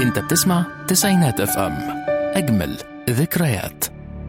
انت بتسمع تسعينات اف ام اجمل ذكريات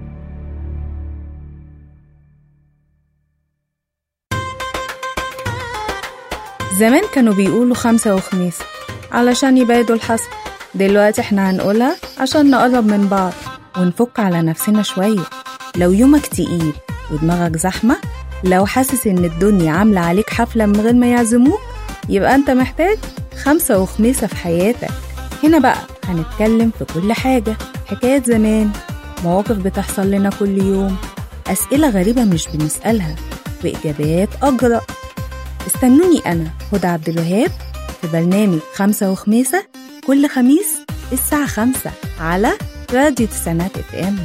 زمان كانوا بيقولوا خمسة وخميس علشان يبعدوا الحسب دلوقتي احنا هنقولها عشان نقرب من بعض ونفك على نفسنا شوية لو يومك تقيل ودماغك زحمة لو حاسس ان الدنيا عاملة عليك حفلة من غير ما يعزموك يبقى انت محتاج خمسة وخميسة في حياتك هنا بقى هنتكلم في كل حاجة حكايات زمان مواقف بتحصل لنا كل يوم أسئلة غريبة مش بنسألها وإجابات أجرأ استنوني أنا هدى عبد الوهاب في برنامج خمسة وخميسة كل خميس الساعة خمسة على راديو تسعينات اف ام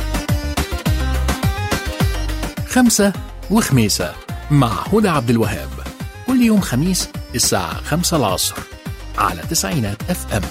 خمسة وخميسة مع هدى عبد الوهاب كل يوم خميس الساعة خمسة العصر على تسعينات اف ام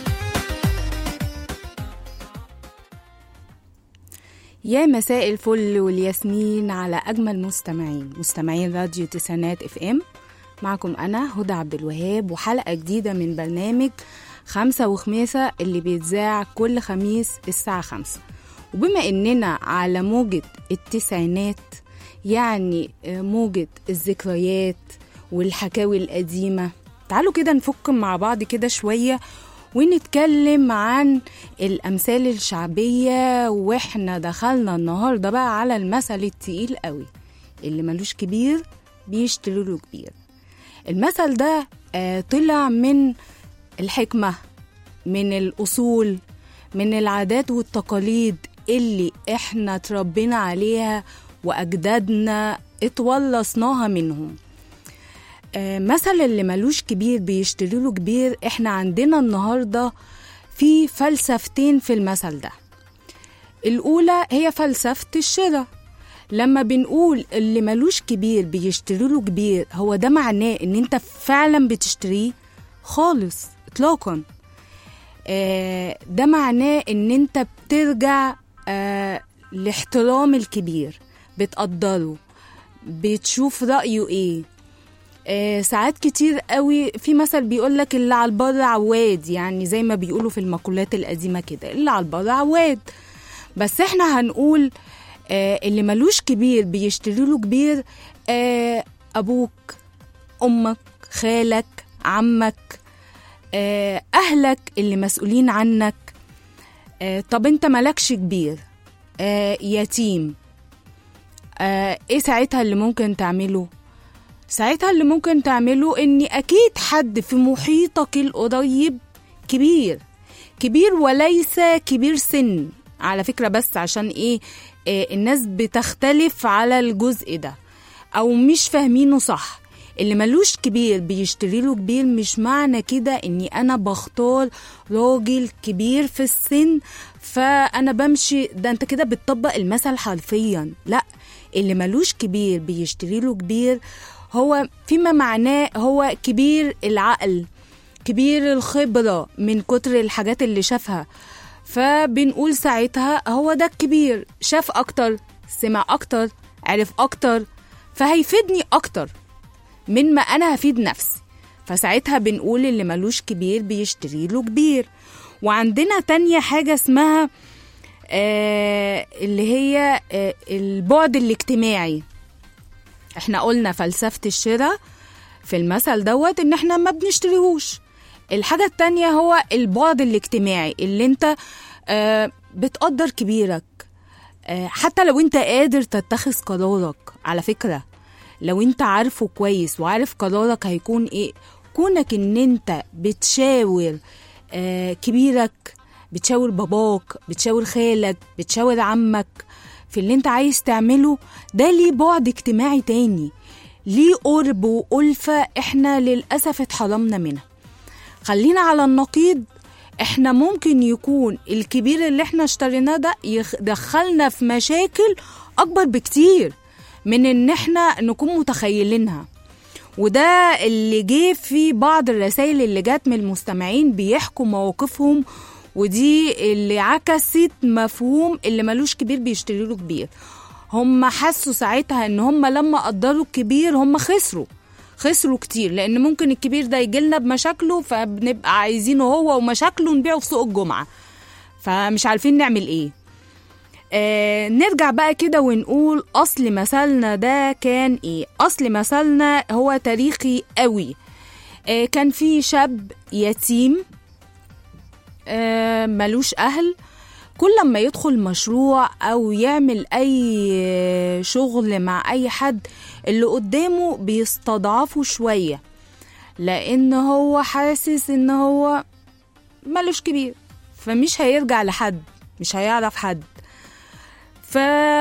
يا مساء الفل والياسمين على أجمل مستمعين مستمعين راديو تسعينات اف ام معكم أنا هدى عبد الوهاب وحلقة جديدة من برنامج خمسة وخميسة اللي بيتذاع كل خميس الساعة خمسة وبما إننا على موجة التسعينات يعني موجة الذكريات والحكاوي القديمة تعالوا كده نفك مع بعض كده شوية ونتكلم عن الأمثال الشعبية وإحنا دخلنا النهاردة بقى على المثل التقيل قوي اللي ملوش كبير بيشتري له كبير المثل ده آه طلع من الحكمة من الأصول من العادات والتقاليد اللي إحنا تربينا عليها وأجدادنا اتولصناها منهم آه مثل اللي ملوش كبير بيشتري له كبير احنا عندنا النهارده في فلسفتين في المثل ده الأولى هي فلسفة الشراء لما بنقول اللي ملوش كبير بيشتري له كبير هو ده معناه ان انت فعلا بتشتريه خالص اطلاقا آه ده معناه ان انت بترجع آه لاحترام الكبير بتقدره بتشوف رأيه ايه آه ساعات كتير قوي في مثل بيقولك اللي على البر عواد يعني زي ما بيقولوا في المقولات القديمة كده اللي على البر عواد بس احنا هنقول آه اللي ملوش كبير بيشتري له كبير آه أبوك أمك خالك عمك آه أهلك اللي مسؤولين عنك آه طب أنت ملكش كبير آه يتيم آه إيه ساعتها اللي ممكن تعمله؟ ساعتها اللي ممكن تعمله إن أكيد حد في محيطك القريب كبير كبير وليس كبير سن على فكرة بس عشان إيه آه الناس بتختلف على الجزء ده او مش فاهمينه صح اللي ملوش كبير بيشتري له كبير مش معنى كده اني انا بختار راجل كبير في السن فانا بمشي ده انت كده بتطبق المثل حرفيا لا اللي ملوش كبير بيشتري له كبير هو فيما معناه هو كبير العقل كبير الخبرة من كتر الحاجات اللي شافها فبنقول ساعتها هو ده الكبير شاف اكتر سمع اكتر عرف اكتر فهيفيدني اكتر من ما انا هفيد نفسي فساعتها بنقول اللي ملوش كبير بيشتري له كبير وعندنا تانية حاجة اسمها آه اللي هي آه البعد الاجتماعي احنا قلنا فلسفة الشراء في المثل دوت ان احنا ما بنشتريهوش الحاجة التانية هو البعد الاجتماعي اللي انت آه بتقدر كبيرك آه حتى لو انت قادر تتخذ قرارك على فكرة لو انت عارفه كويس وعارف قرارك هيكون ايه كونك ان انت بتشاور آه كبيرك بتشاور باباك بتشاور خالك بتشاور عمك في اللي انت عايز تعمله ده ليه بعد اجتماعي تاني ليه قرب وألفة احنا للأسف اتحرمنا منها خلينا على النقيض احنا ممكن يكون الكبير اللي احنا اشتريناه ده يدخلنا في مشاكل اكبر بكتير من ان احنا نكون متخيلينها وده اللي جه في بعض الرسائل اللي جات من المستمعين بيحكوا مواقفهم ودي اللي عكست مفهوم اللي ملوش كبير بيشتري له كبير هم حسوا ساعتها ان هم لما قدروا الكبير هم خسروا خسروا كتير لان ممكن الكبير ده يجيلنا بمشاكله فبنبقى عايزينه هو ومشاكله نبيعه في سوق الجمعه فمش عارفين نعمل ايه آه نرجع بقى كده ونقول اصل مثلنا ده كان ايه اصل مثلنا هو تاريخي قوي آه كان في شاب يتيم آه ملوش اهل كل لما يدخل مشروع او يعمل اي شغل مع اي حد اللي قدامه بيستضعفه شوية لان هو حاسس ان هو ملوش كبير فمش هيرجع لحد مش هيعرف حد ف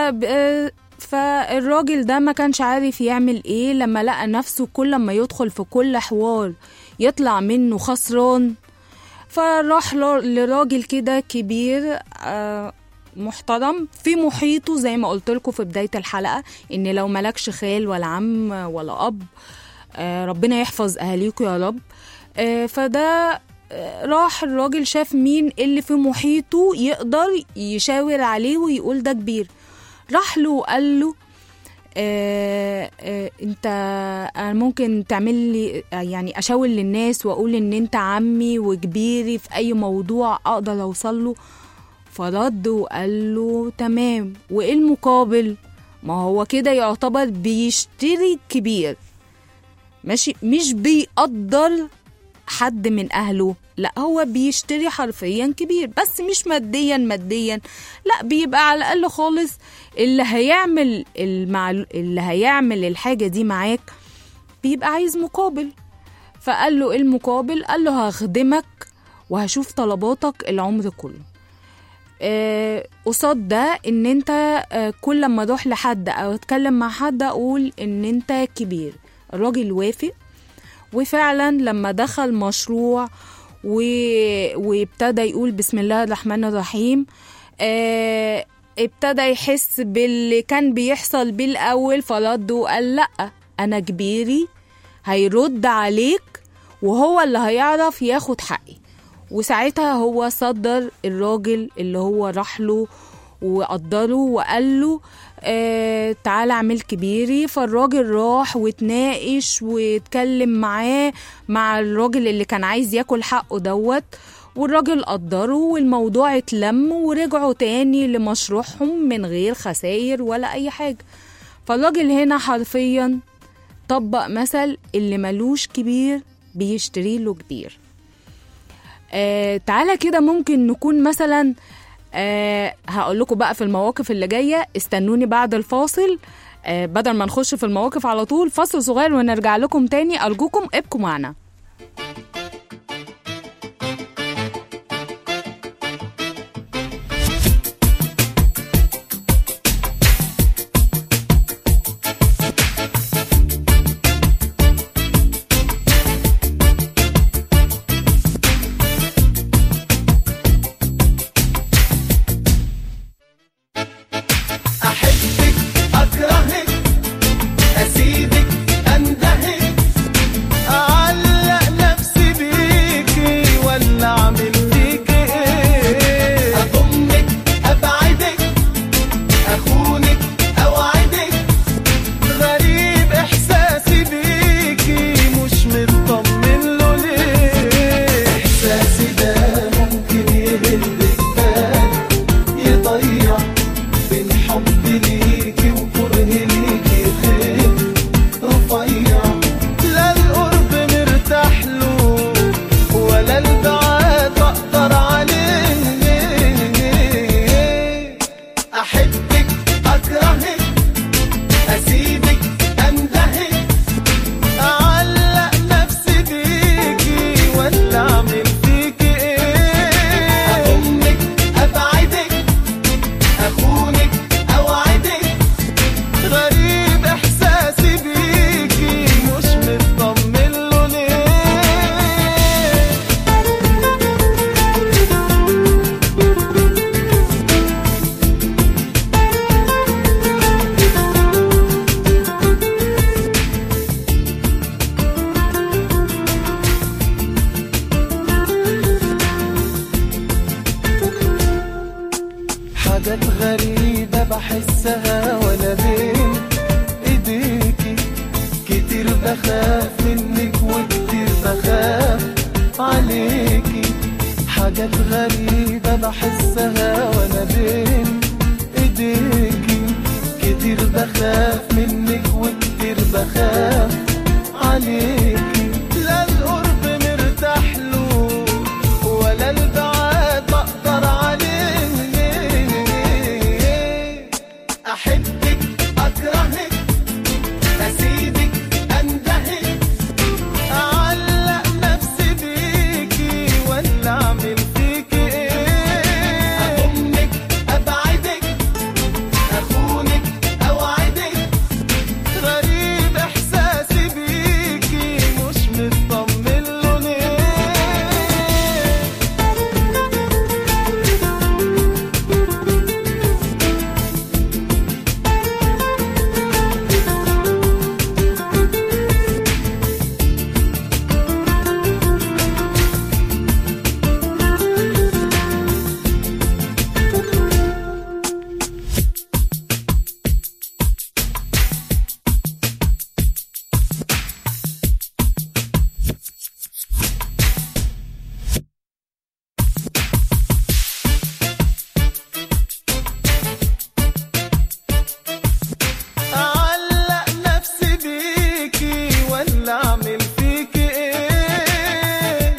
فالراجل ده ما كانش عارف يعمل ايه لما لقى نفسه كل ما يدخل في كل حوار يطلع منه خسران فراح لراجل كده كبير محترم في محيطه زي ما قلت لكم في بداية الحلقة ان لو ملكش خال ولا عم ولا اب ربنا يحفظ اهاليكم يا رب فده راح الراجل شاف مين اللي في محيطه يقدر يشاور عليه ويقول ده كبير راح له وقال له آه آه انت آه ممكن تعمل لي يعني اشاور للناس واقول ان انت عمي وكبيري في اي موضوع اقدر اوصل له فرد وقال له تمام وايه المقابل ما هو كده يعتبر بيشتري كبير ماشي مش بيقدر حد من اهله لا هو بيشتري حرفيا كبير بس مش ماديا ماديا لا بيبقى على الاقل خالص اللي هيعمل المعلو... اللي هيعمل الحاجه دي معاك بيبقى عايز مقابل فقال له ايه المقابل قال له هخدمك وهشوف طلباتك العمر كله قصاد آه ده ان انت آه كل لما اروح لحد او اتكلم مع حد اقول ان انت كبير الراجل وافق وفعلا لما دخل مشروع و... وابتدى يقول بسم الله الرحمن الرحيم آه ابتدى يحس باللي كان بيحصل بيه الأول فرد وقال لأ أنا كبيري هيرد عليك وهو اللي هيعرف ياخد حقي وساعتها هو صدر الراجل اللي هو راح له وقدره وقال له آه تعالى اعمل كبيري فالراجل راح واتناقش واتكلم معاه مع الراجل اللي كان عايز ياكل حقه دوت والراجل قدره والموضوع اتلم ورجعوا تاني لمشروعهم من غير خساير ولا اي حاجة فالراجل هنا حرفيا طبق مثل اللي ملوش كبير بيشتري له كبير آه تعالى كده ممكن نكون مثلا أه هقول لكم بقى في المواقف اللي جايه استنوني بعد الفاصل أه بدل ما نخش في المواقف على طول فاصل صغير ونرجع لكم تاني ارجوكم ابقوا معنا حاجات غريبة بحسها وانا بين ايديكي كتير بخاف حاجات غريبة بحسها وانا بين ايديكي كتير بخاف منك وكتير بخاف عليكي لا القرب مرتاح له ولا البعاد بقدر عليه احبك اكرهك اسيبك اندهك اعلق نفسي بيكي ولا اعمل فيكي ايه اضمك ابعدك اخونك اوعدك غريب احساسي بيكي مش مطمن له ليه اعلق نفسي بيكي ولا اعمل فيكي ايه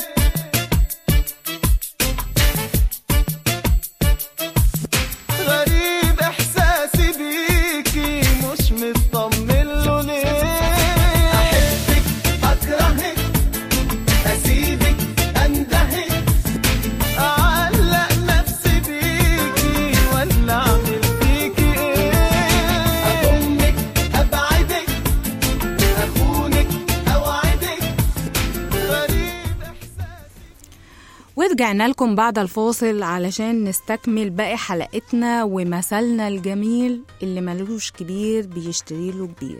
غريب احساسي بيكي مش مطمن له ليه احبك اكرهك اسيبك اندهك اعلق نفسي بيكي ولا اعمل فيكي ايه اضمك ابعدك اخونك اوعدك غريب احساسي ورجعنا لكم بعد الفاصل علشان نستكمل باقي حلقتنا ومثلنا الجميل اللي ملوش كبير بيشتري له كبير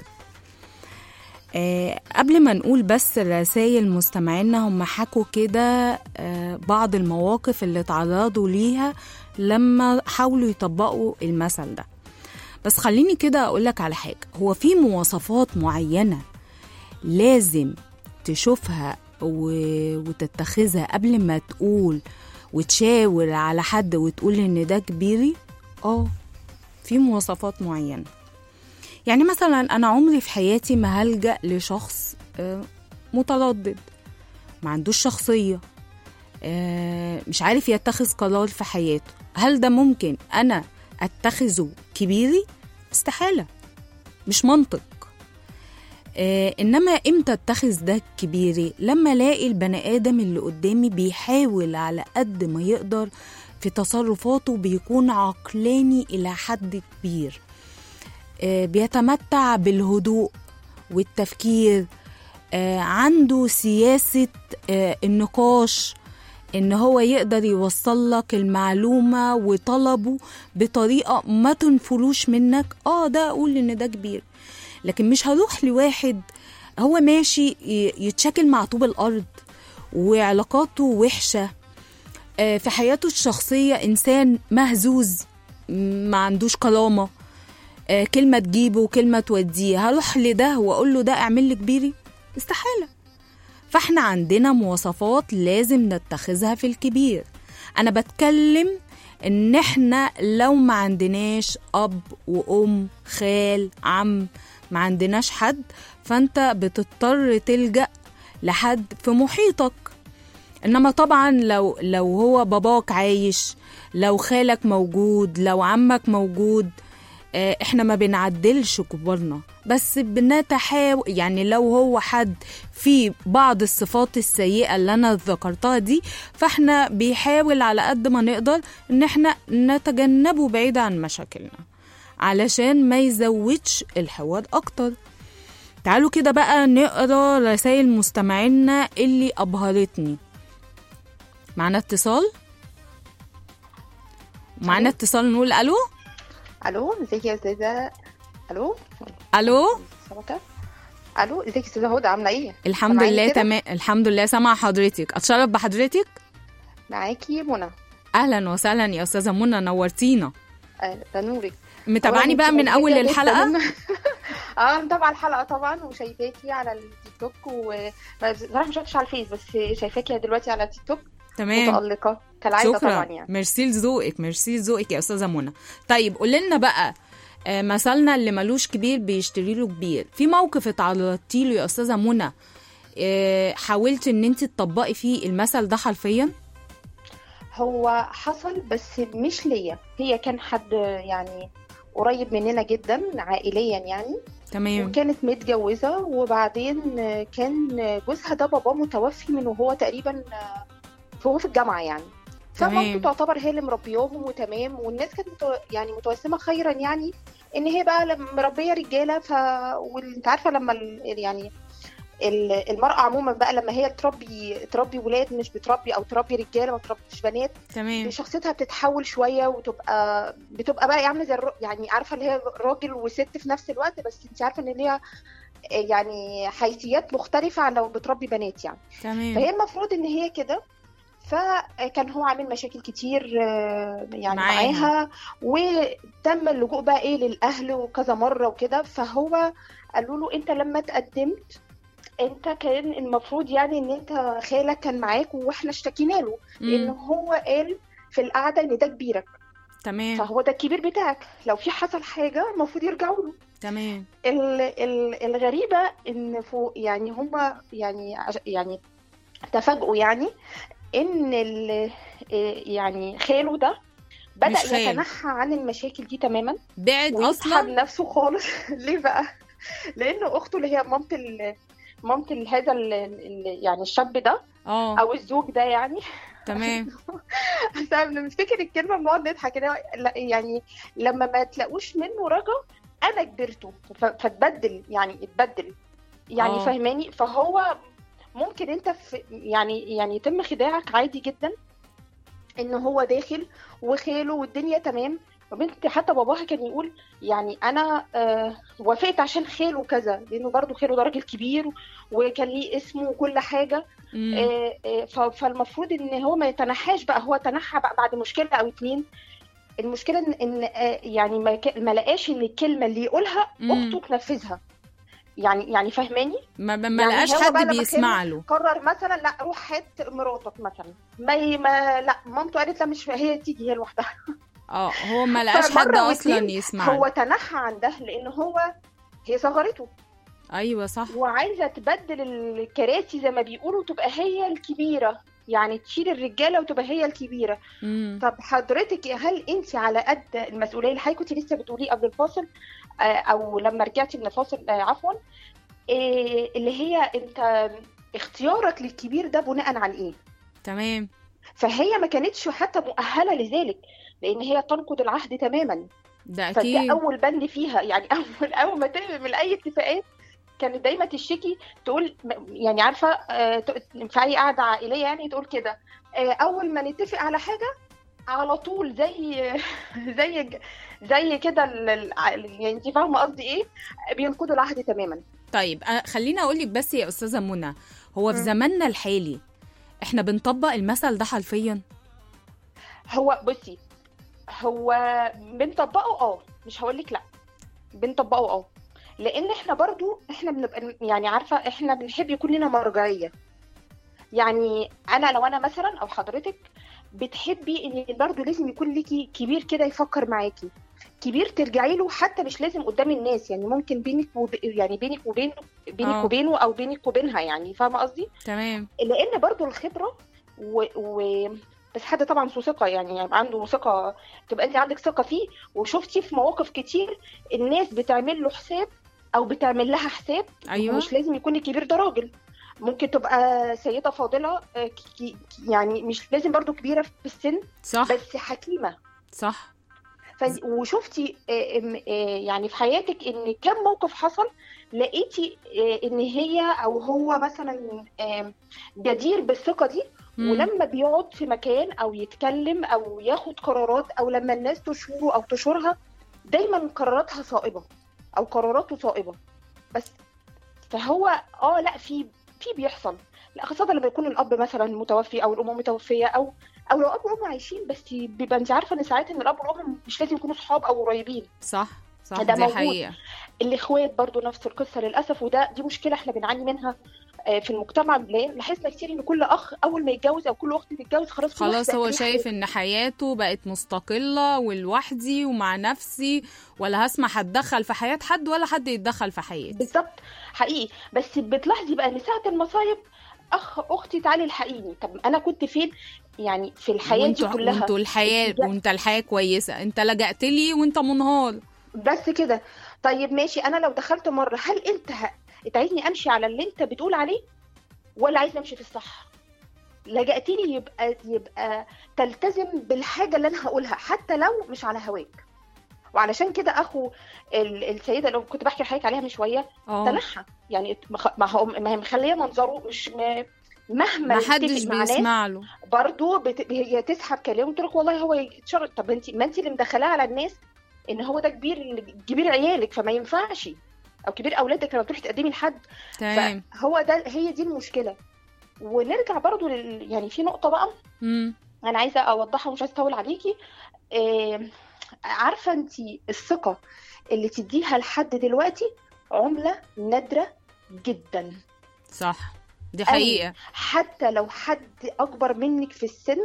آه قبل ما نقول بس الرسائل مستمعينا هم حكوا كده آه بعض المواقف اللي تعرضوا ليها لما حاولوا يطبقوا المثل ده بس خليني كده أقولك على حاجة هو في مواصفات معينة لازم تشوفها و... وتتخذها قبل ما تقول وتشاور على حد وتقول ان ده كبيري اه في مواصفات معينة يعني مثلا انا عمري في حياتي ما هلجأ لشخص آه، متردد ما عندوش شخصية آه، مش عارف يتخذ قرار في حياته هل ده ممكن انا اتخذه كبيري استحالة مش منطق آه انما امتى اتخذ ده كبيري لما الاقي البني ادم اللي قدامي بيحاول على قد ما يقدر في تصرفاته بيكون عقلاني الى حد كبير آه بيتمتع بالهدوء والتفكير آه عنده سياسة آه النقاش ان هو يقدر يوصل لك المعلومة وطلبه بطريقة ما تنفروش منك اه ده اقول ان ده كبير لكن مش هروح لواحد هو ماشي ي- يتشاكل مع طوب الارض وعلاقاته وحشة آه، في حياته الشخصية انسان مهزوز م- ما عندوش كرامة آه، كلمة تجيبه وكلمة توديه هروح لده واقول له ده اعمل لي كبيري استحالة فاحنا عندنا مواصفات لازم نتخذها في الكبير انا بتكلم ان احنا لو ما عندناش اب وام خال عم ما عندناش حد فانت بتضطر تلجأ لحد في محيطك انما طبعا لو لو هو باباك عايش لو خالك موجود لو عمك موجود آه، احنا ما بنعدلش كبارنا بس بنتحاول يعني لو هو حد في بعض الصفات السيئة اللي أنا ذكرتها دي فاحنا بيحاول على قد ما نقدر إن احنا نتجنبه بعيد عن مشاكلنا علشان ما يزودش الحوار أكتر تعالوا كده بقى نقرا رسائل مستمعينا اللي أبهرتني معنا اتصال معنا اتصال نقول ألو الو ازيك يا استاذه الو ألو سمكه الو ازيك يا استاذه هدى عامله ايه الحمد سامعيني لله كده؟ تمام الحمد لله سامعة حضرتك اتشرف بحضرتك معاكي منى اهلا وسهلا يا استاذه منى نورتينا آه، ده نورك متابعاني والله بقى من متشكرة اول جداً. الحلقه اه متابعه الحلقه طبعا وشايفاكي على التيك توك و بصراحه ما شفتش على الفيس بس شايفاكي دلوقتي على التيك توك تمام متالقه كالعاده شكرا طبعا يعني ميرسي لذوقك ميرسي لذوقك يا استاذه منى طيب قولي لنا بقى آه، مثلنا اللي ملوش كبير بيشتري له كبير في موقف اتعرضتي له يا استاذه منى آه، حاولتي ان انت تطبقي فيه المثل ده حرفيا هو حصل بس مش ليا هي كان حد يعني قريب مننا جدا عائليا يعني تمام وكانت متجوزة وبعدين كان جوزها ده باباه متوفي من وهو تقريبا هو في الجامعة يعني تمام. فمامته تعتبر هي اللي مربياهم وتمام والناس كانت متو- يعني متوسمة خيرا يعني ان هي بقى لما مربية رجالة ف وانت عارفة لما ال... يعني ال- المرأة عموما بقى لما هي تربي تربي ولاد مش بتربي او تربي رجالة ما تربيش بنات تمام شخصيتها بتتحول شويه وتبقى بتبقى بقى عامله زي الر... يعني عارفه اللي هي راجل وست في نفس الوقت بس انت عارفه ان ليها يعني حيثيات مختلفه عن لو بتربي بنات يعني تمام فهي المفروض ان هي كده فكان هو عامل مشاكل كتير آه، يعني معاها. معاها وتم اللجوء بقى ايه للاهل وكذا مره وكده فهو قالوا له انت لما تقدمت انت كان المفروض يعني ان انت خالك كان معاك واحنا اشتكينا له لان مم. هو قال في القعده ان ده كبيرك تمام فهو ده الكبير بتاعك لو في حصل حاجه المفروض يرجعوا له تمام ال- ال- الغريبه ان فوق يعني هم يعني عش- يعني تفاجئوا يعني ان ال- إيه يعني خاله ده مش بدا خال. يتنحى عن المشاكل دي تماما بعد ويسحب اصلا نفسه خالص ليه بقى لان اخته اللي هي مامه ال- مامه ال- هذا ال- ال- يعني الشاب ده اه او الزوج ده يعني تمام احنا بنفتكر الكلمه بنقعد نضحك كده لا، يعني لما ما تلاقوش منه رجا انا كبرته ف- فاتبدل يعني اتبدل يعني آه. فاهماني فهو ممكن انت في يعني يعني يتم خداعك عادي جدا ان هو داخل وخاله والدنيا تمام وبنت حتى باباها كان يقول يعني انا آه وافقت عشان خاله كذا لانه برضو خاله ده راجل كبير وكان ليه اسمه وكل حاجه مم. آه، آه، ف- فالمفروض ان هو ما يتنحاش بقى هو تنحى بقى بعد مشكله او اتنين المشكله ان, إن آه، يعني ما ك- ما لقاش ان الكلمه اللي يقولها مم. اخته تنفذها يعني يعني فاهماني ما, ما ما يعني لقاش هو حد بقى لما بيسمع له قرر مثلا لا روح هات مراتك مثلا ما, ي- ما لا مامته قالت لا مش هي تيجي هي لوحدها اه هو ما لقاش فمرة حد اصلا واتنين يسمع هو له تنحى عن ده لان هو هي صغرته ايوه صح وعايزه تبدل الكراسي زي ما بيقولوا تبقى هي الكبيره يعني تشيل الرجاله وتبقى هي الكبيره مم. طب حضرتك هل انت على قد المسؤوليه اللي حضرتك كنت لسه بتقوليه قبل الفاصل آه، او لما رجعتي من الفاصل آه، عفوا آه، اللي هي انت اختيارك للكبير ده بناء عن ايه تمام فهي ما كانتش حتى مؤهله لذلك لان هي تنقض العهد تماما ده فده اكيد اول بند فيها يعني اول اول ما تعمل اي اتفاقات كانت دايما تشتكي تقول يعني عارفه آه، ت- في اي قعده عائليه يعني تقول كده آه، اول ما نتفق على حاجه على طول زي زي زي كده ال- ال- يعني انت فاهمه قصدي ايه بينقضوا العهد تماما طيب أنا- خليني اقول لك بس يا استاذه منى هو في مم. زماننا الحالي احنا بنطبق المثل ده حرفيا هو بصي هو بنطبقه اه مش هقول لك لا بنطبقه اه لان احنا برضو احنا بنبقى يعني عارفه احنا بنحب يكون لنا مرجعيه يعني انا لو انا مثلا او حضرتك بتحبي ان برضو لازم يكون ليكي كبير كده يفكر معاكي كبير ترجعي له حتى مش لازم قدام الناس يعني ممكن بينك وب... يعني بينك وبين بينك آه. وبينه او بينك وبينها يعني فاهمه قصدي تمام لان برضو الخبره و... و... بس حد طبعا ذو ثقه يعني يبقى عنده ثقه تبقى انت عندك ثقه فيه وشفتي في مواقف كتير الناس بتعمل له حساب او بتعمل لها حساب ايوه مش لازم يكون الكبير ده راجل ممكن تبقى سيده فاضله آه، ك- ك- يعني مش لازم برضو كبيره في السن صح بس حكيمه صح ف... وشفتي آه، إم- آه، يعني في حياتك ان كم موقف حصل لقيتي آه، ان هي او هو مثلا آه، جدير بالثقه دي مم. ولما بيقعد في مكان او يتكلم او ياخد قرارات او لما الناس تشوره او تشورها دايما قراراتها صائبه او قراراته صائبه بس فهو اه لا في في بيحصل لا خاصه لما يكون الاب مثلا متوفي او الام متوفيه او او لو اب وام عايشين بس بيبقى انت عارفه ان ساعات ان الاب والام مش لازم يكونوا صحاب او قريبين صح صح ده دي موجود. حقيقه الاخوات برضو نفس القصه للاسف وده دي مشكله احنا بنعاني منها آه، في المجتمع بنلاقي- لاحظنا كتير ان كل اخ اول ما يتجوز او كل اخت تتجوز خلاص كل واحد خلاص بقت هو ليه شايف حياة. ان حياته بقت مستقلة ولوحدي ومع نفسي ولا هسمح اتدخل في حياة حد ولا حد يتدخل في حياتي بالظبط حقيقي بس بتلاحظي بقى ان ساعه المصايب اخ اختي تعالي الحقيني طب انا كنت فين يعني في الحياه دي وانتوا كلها وانتوا الحياة اتجاه- وانت الحياة كويسة انت لجأت لي وانت منهار بس كده طيب ماشي انا لو دخلت مره هل انت ه... انت عايزني امشي على اللي انت بتقول عليه ولا عايزني امشي في الصح لجأتني يبقى يبقى تلتزم بالحاجه اللي انا هقولها حتى لو مش على هواك وعلشان كده اخو ال- السيده اللي كنت بحكي لحضرتك عليها من شويه اه تنحى يعني مخ- ما هو ما هي مخليه منظره مش م... مهما ما يتفق حدش مع ناس بيسمع له برضه بت... هي تسحب كلامه وتقول لك والله هو يتشر طب انت ما انت اللي مدخلاه على الناس ان هو ده كبير كبير عيالك فما ينفعش او كبير اولادك لما تروحي تقدمي لحد تمام فهو ده هي دي المشكله ونرجع برضه لل... يعني في نقطه بقى مم. انا عايزه اوضحها ومش عايزه اطول عليكي آه... عارفه انت الثقه اللي تديها لحد دلوقتي عمله نادره جدا صح دي حقيقة حتى لو حد اكبر منك في السن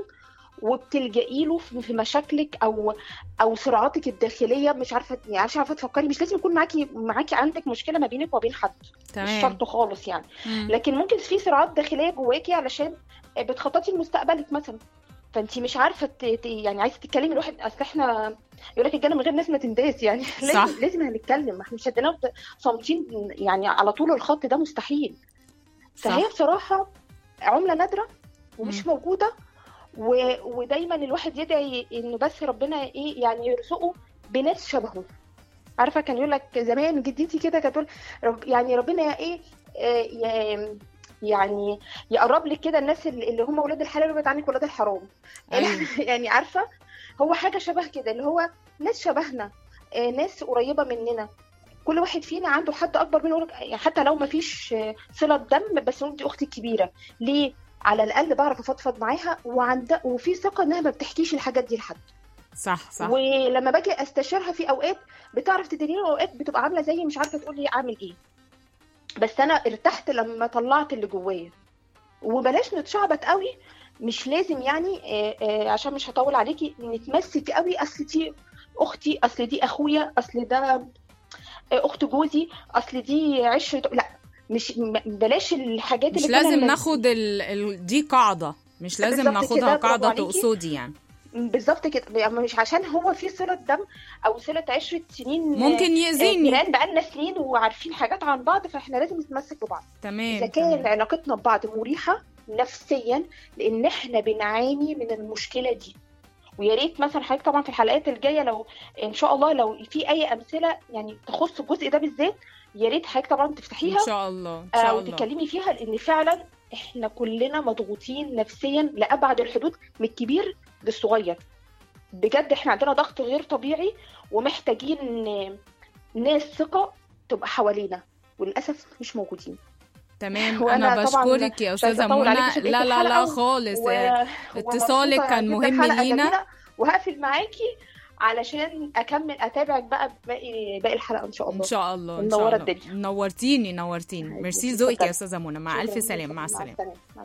وبتلجئي له في في مشاكلك او او صراعاتك الداخليه مش عارفه يعني مش عارفه تفكري مش لازم يكون معاكي معاكي عندك مشكله ما بينك وبين حد مش تمام شرط خالص يعني مم. لكن ممكن في صراعات داخليه جواكي علشان بتخططي لمستقبلك مثلا فانت مش عارفه ت... ت- يعني عايزه تتكلمي الواحد اصل احنا يقول لك الجنه من غير ناس ما تنداس يعني لازم صح. لازم هنتكلم ما احنا مش هدينا صامتين يعني على طول الخط ده مستحيل فهي صح بصراحه عمله نادره ومش موجوده و... ودايما الواحد يدعي انه بس ربنا ايه يعني يرزقه بناس شبهه عارفه كان يقول لك زمان جدتي كده كانت تقول رب يعني ربنا يا ايه آه، يا- يعني يقرب لك كده الناس اللي اللي هم ولاد الحلال ويبعد عنك ولاد الحرام أيوة. يعني عارفه هو حاجه شبه كده اللي هو ناس شبهنا آه، ناس قريبه مننا كل واحد فينا عنده حد اكبر منه يعني حتى لو ما فيش صله دم بس نقول دي اختي الكبيره ليه على الاقل بعرف افضفض معاها وعند وفي ثقه انها ما بتحكيش الحاجات دي لحد صح صح ولما باجي استشيرها في اوقات بتعرف تديني اوقات بتبقى عامله زي مش عارفه تقول لي اعمل ايه بس انا ارتحت لما طلعت اللي جوايا وبلاش نتشعبط قوي مش لازم يعني آه، آه، عشان مش هطول عليكي نتمسك قوي اصل دي اختي اصل دي اخويا اصل ده آه، اخت جوزي اصل دي عشره لا مش م- بلاش الحاجات مش اللي كنا لازم من- ناخد ال... ال... دي قاعدة مش لازم بالظبط ناخدها كده، برافو قاعدة عليكي. تقصدي يعني بالظبط كده يعني مش عشان هو في صله دم او صله عشره سنين ممكن آه، يأذيني جيران بقالنا سنين وعارفين حاجات عن بعض فاحنا لازم نتمسك ببعض تمام اذا كان تمام. علاقتنا ببعض مريحه نفسيا لان احنا بنعاني من المشكله دي ويا ريت مثلا حضرتك طبعا في الحلقات الجايه لو ان شاء الله لو في اي امثله يعني تخص الجزء ده بالذات يا ريت حضرتك طبعا ان تفتحيها شاء الله ان آه، شاء الله وتتكلمي فيها لان فعلا احنا كلنا مضغوطين نفسيا لابعد الحدود من الكبير للصغير بجد احنا عندنا ضغط غير طبيعي ومحتاجين ناس ثقه تبقى حوالينا وللاسف مش موجودين تمام وأنا انا طبعاً بشكرك يا مش عايزة استاذه أطول عليكي منى عشان بقية لا لا لا الحلقة خالص و... اتصالك ومبسوطة كان جداً مهم حلقة لينا. جميلة، وهقفل معاكي علشان اكمل اتابعك بقى باقي باقي الحلقه ان شاء الله ان شاء الله ان شاء منورة الله الدنيا. نورتيني نورتيني حبيبتي، ميرسي ذوقك اتفضلي. يا استاذه منى مع الف شكراً سلامه جداً. مع السلامه مع السلامه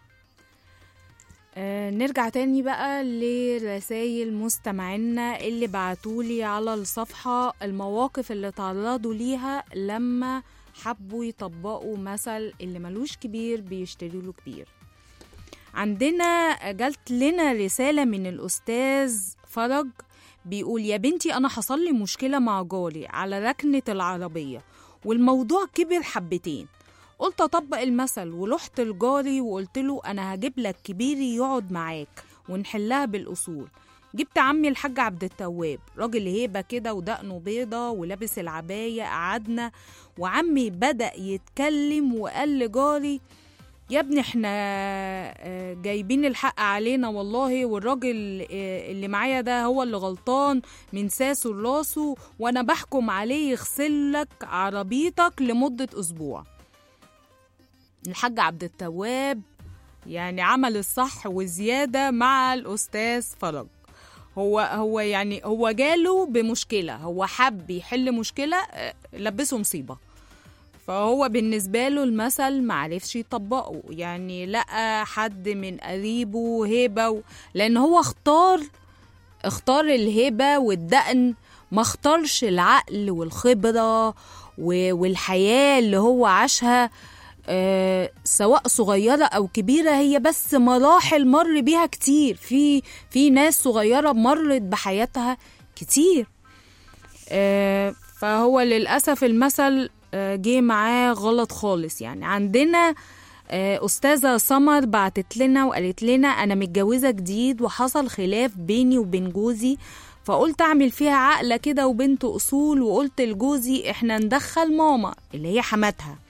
آه نرجع تاني بقى لرسائل مستمعينا اللي بعتولي على الصفحة المواقف اللي تعرضوا ليها لما حبوا يطبقوا مثل اللي ملوش كبير بيشتري له كبير عندنا جالت لنا رسالة من الأستاذ فرج بيقول يا بنتي أنا حصل لي مشكلة مع جاري على ركنة العربية والموضوع كبر حبتين قلت اطبق المثل ورحت لجاري وقلت له انا هجيب لك كبيري يقعد معاك ونحلها بالاصول جبت عمي الحاج عبد التواب راجل هيبه كده ودقنه بيضه ولابس العبايه قعدنا وعمي بدا يتكلم وقال لجاري يا ابني احنا آه، جايبين الحق علينا والله والراجل آه، اللي معايا ده هو اللي غلطان من ساسه لراسه وانا بحكم عليه يغسل لك عربيتك لمده اسبوع الحاج عبد التواب يعني عمل الصح وزيادة مع الأستاذ فرج هو هو يعني هو جاله بمشكلة هو حب يحل مشكلة آه، لبسه مصيبة فهو بالنسبة له المثل معرفش يطبقه يعني لقى حد من قريبه هيبة و... لأن هو اختار اختار الهبة والدقن ما اختارش العقل والخبرة و- والحياة اللي هو عاشها آه، سواء صغيرة أو كبيرة هي بس مراحل مر بيها كتير في في ناس صغيرة مرت بحياتها كتير آه، فهو للأسف المثل آه، جه معاه غلط خالص يعني عندنا آه، أستاذة سمر بعتت لنا وقالت لنا أنا متجوزة جديد وحصل خلاف بيني وبين جوزي فقلت أعمل فيها عقلة كده وبنت أصول وقلت لجوزي إحنا ندخل ماما اللي هي حماتها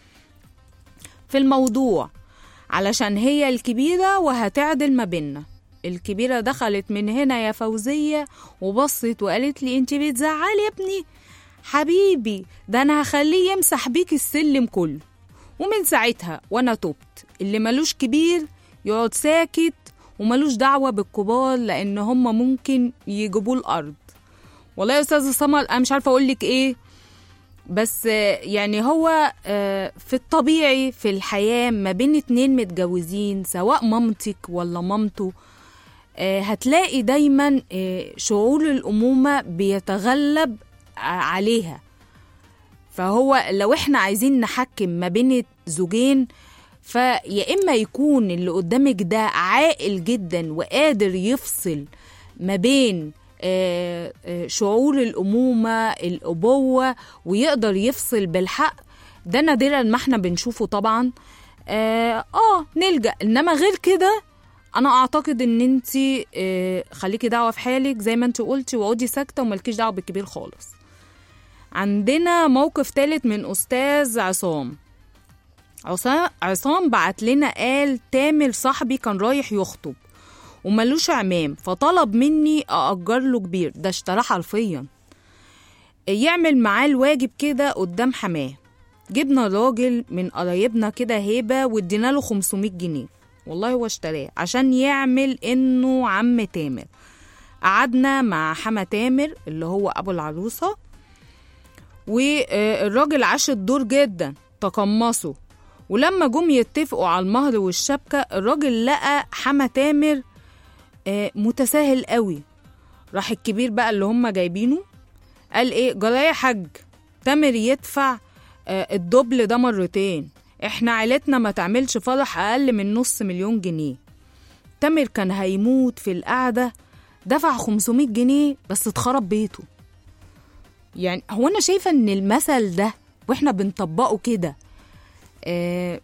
في الموضوع علشان هي الكبيرة وهتعدل ما بينا الكبيرة دخلت من هنا يا فوزية وبصت وقالت لي انت بتزعلي يا ابني حبيبي ده انا هخليه يمسح بيك السلم كله ومن ساعتها وانا تبت اللي ملوش كبير يقعد ساكت وملوش دعوة بالكبار لان هم ممكن يجيبوه الارض والله يا استاذة سمر انا مش عارفة اقولك ايه بس آه، يعني هو آه، في الطبيعي في الحياة ما بين اتنين متجوزين سواء مامتك ولا مامته آه، هتلاقي دايما آه، شعور الأمومة بيتغلب ع- عليها فهو لو احنا عايزين نحكم ما بين زوجين فيا إما يكون اللي قدامك ده عاقل جدا وقادر يفصل ما بين آه، آه، شعور الأمومة الأبوة ويقدر يفصل بالحق ده نادرا ما احنا بنشوفه طبعا اه, آه نلجأ انما غير كده انا اعتقد ان انت آه خليكي دعوه في حالك زي ما انت قلتي واقعدي ساكته وملكيش دعوه بالكبير خالص عندنا موقف تالت من استاذ عصام عصام عصام بعت لنا قال تامر صاحبي كان رايح يخطب وملوش عمام فطلب مني أأجر له كبير ده اشتراه حرفيا يعمل معاه الواجب كده قدام حماه جبنا راجل من قرايبنا كده هيبة وادينا له 500 جنيه والله هو اشتراه عشان يعمل انه عم تامر قعدنا مع حما تامر اللي هو ابو العروسة والراجل عاش الدور جدا تقمصه ولما جم يتفقوا على المهر والشبكة الراجل لقى حما تامر آه، متساهل قوي راح الكبير بقى اللي هم جايبينه قال ايه جرايه يا حاج تامر يدفع آه، الدبل ده مرتين احنا عيلتنا ما تعملش فرح اقل من نص مليون جنيه تامر كان هيموت في القعدة دفع 500 جنيه بس اتخرب بيته يعني هو انا شايفة ان المثل ده واحنا بنطبقه كده آه،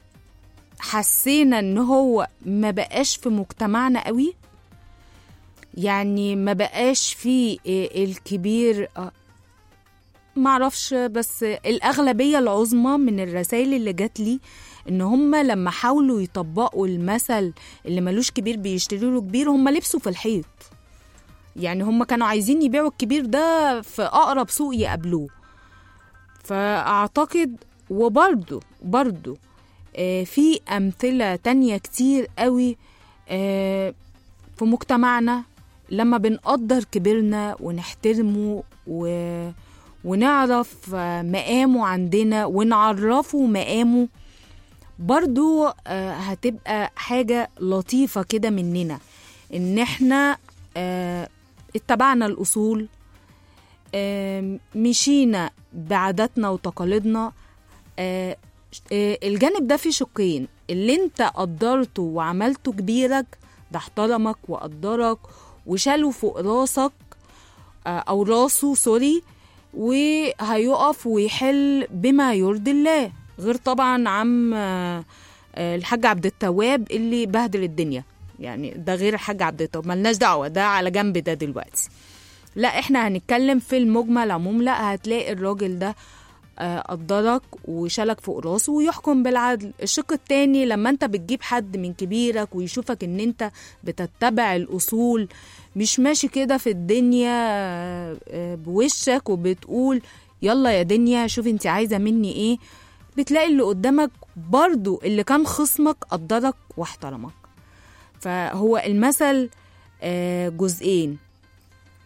حسينا ان هو ما بقاش في مجتمعنا قوي يعني ما بقاش في آه، الكبير آه، معرفش بس الأغلبية العظمى من الرسائل اللي جات لي إن هم لما حاولوا يطبقوا المثل اللي ملوش كبير بيشتروا له كبير هم لبسوا في الحيط يعني هم كانوا عايزين يبيعوا الكبير ده في أقرب سوق يقابلوه فأعتقد وبرضه برضه آه، في أمثلة تانية كتير قوي آه، في مجتمعنا لما بنقدر كبيرنا ونحترمه و... ونعرف آه، مقامه عندنا ونعرفه مقامه برضو آه، هتبقى حاجة لطيفة كده مننا ان احنا آه، اتبعنا الأصول آه، مشينا بعاداتنا وتقاليدنا آه، آه، الجانب ده فيه شقين اللي انت قدرته وعملته كبيرك ده احترمك وقدرك وشاله فوق راسك آه، او راسه سوري وهيقف ويحل بما يرضي الله غير طبعا عم آه، آه، الحاج عبد التواب اللي بهدل الدنيا يعني ده غير الحاج عبد التواب ملناش دعوه ده على جنب ده دلوقتي لا احنا هنتكلم في المجمل عموم لا هتلاقي الراجل ده آه، قدرك وشالك فوق راسه ويحكم بالعدل الشق التاني لما انت بتجيب حد من كبيرك ويشوفك ان انت بتتبع الاصول مش ماشي كده في الدنيا آه، آه، بوشك وبتقول يلا يا دنيا شوف انت عايزه مني ايه بتلاقي اللي قدامك برضو اللي كان خصمك قدرك واحترمك فهو المثل آه، جزئين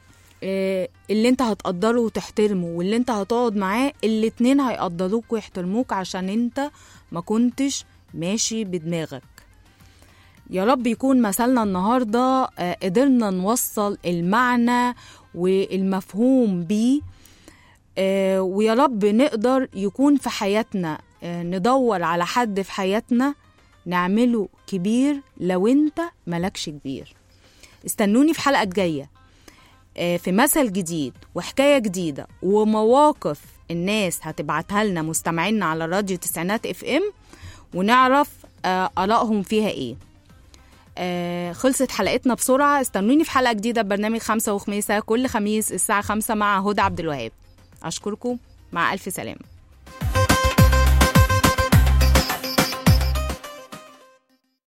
آه، اللي انت هتقدره وتحترمه واللي انت هتقعد معاه الاتنين هيقدروك ويحترموك عشان انت ما كنتش ماشي بدماغك يا رب يكون مثلنا النهاردة آه، قدرنا نوصل المعنى والمفهوم بيه آه، ويا رب نقدر يكون في حياتنا آه، ندور على حد في حياتنا نعمله كبير لو انت ملكش كبير استنوني في حلقة جاية آه، في مثل جديد وحكاية جديدة ومواقف الناس هتبعتها لنا مستمعينا على راديو تسعينات اف ام ونعرف آه، آرائهم فيها ايه آه، خلصت حلقتنا بسرعة استنوني في حلقة جديدة ببرنامج خمسة وخميسة كل خميس الساعة خمسة مع هدى عبد الوهاب أشكركم مع ألف سلامة